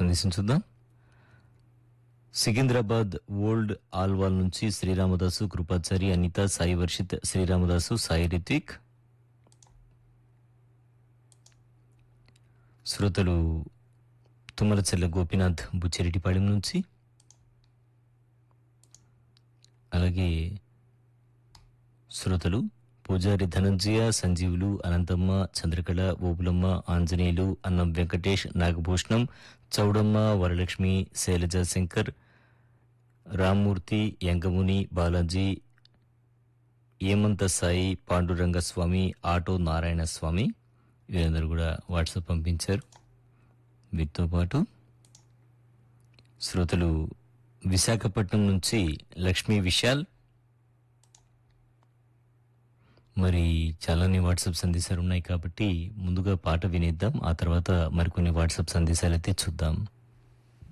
సందేశం చూద్దాం సికింద్రాబాద్ ఓల్డ్ ఆల్వాల్ నుంచి శ్రీరామదాసు కృపాచారి అనిత సాయి వర్షిత్ శ్రీరామదాసు సాయి రిత్విక్ శ్రోతలు తుమ్మలచెల్ల గోపీనాథ్ బుచ్చిరెడ్డిపాళెం నుంచి అలాగే శ్రోతలు పూజారి ధనంజయ సంజీవులు అనంతమ్మ చంద్రకళ ఓపులమ్మ ఆంజనేయులు అన్నం వెంకటేష్ నాగభూషణం చౌడమ్మ వరలక్ష్మి శైలజ శంకర్ రామ్మూర్తి యంగముని బాలాజీ ఏమంత సాయి పాండురంగ స్వామి ఆటో నారాయణ స్వామి వీరందరూ కూడా వాట్సాప్ పంపించారు వీటితో పాటు శ్రోతలు విశాఖపట్నం నుంచి లక్ష్మీ విశాల్ మరి చాలానే వాట్సాప్ సందేశాలు ఉన్నాయి కాబట్టి ముందుగా పాట వినేద్దాం ఆ తర్వాత మరికొన్ని వాట్సాప్ సందేశాలు అయితే చూద్దాం